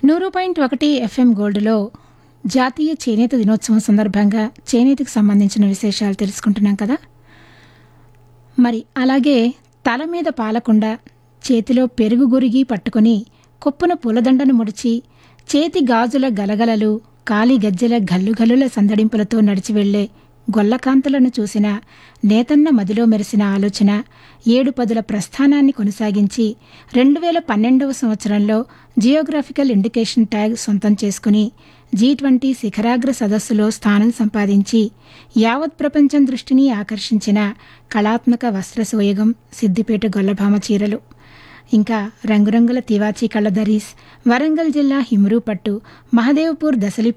నూరు పాయింట్ ఒకటి ఎఫ్ఎం గోల్డ్లో జాతీయ చేనేత దినోత్సవం సందర్భంగా చేనేతకు సంబంధించిన విశేషాలు తెలుసుకుంటున్నాం కదా మరి అలాగే తల మీద పాలకుండా చేతిలో పెరుగు గురిగి పట్టుకొని కొప్పున పూలదండను ముడిచి చేతి గాజుల గలగలలు కాలి గజ్జెల గల్లుగల్లుల సందడింపులతో నడిచి వెళ్లే గొల్లకాంతలను చూసిన నేతన్న మదిలో మెరిసిన ఆలోచన ఏడు పదుల ప్రస్థానాన్ని కొనసాగించి రెండు వేల పన్నెండవ సంవత్సరంలో జియోగ్రాఫికల్ ఇండికేషన్ ట్యాగ్ సొంతం చేసుకుని జీ ట్వంటీ శిఖరాగ్ర సదస్సులో స్థానం సంపాదించి యావత్ ప్రపంచం దృష్టిని ఆకర్షించిన కళాత్మక వస్త్ర సోయగం సిద్దిపేట గొల్లభామ చీరలు ఇంకా రంగురంగుల తివాచీ కళ్ళదరీస్ వరంగల్ జిల్లా హిమ్రూ పట్టు మహదేవ్పూర్ దసలి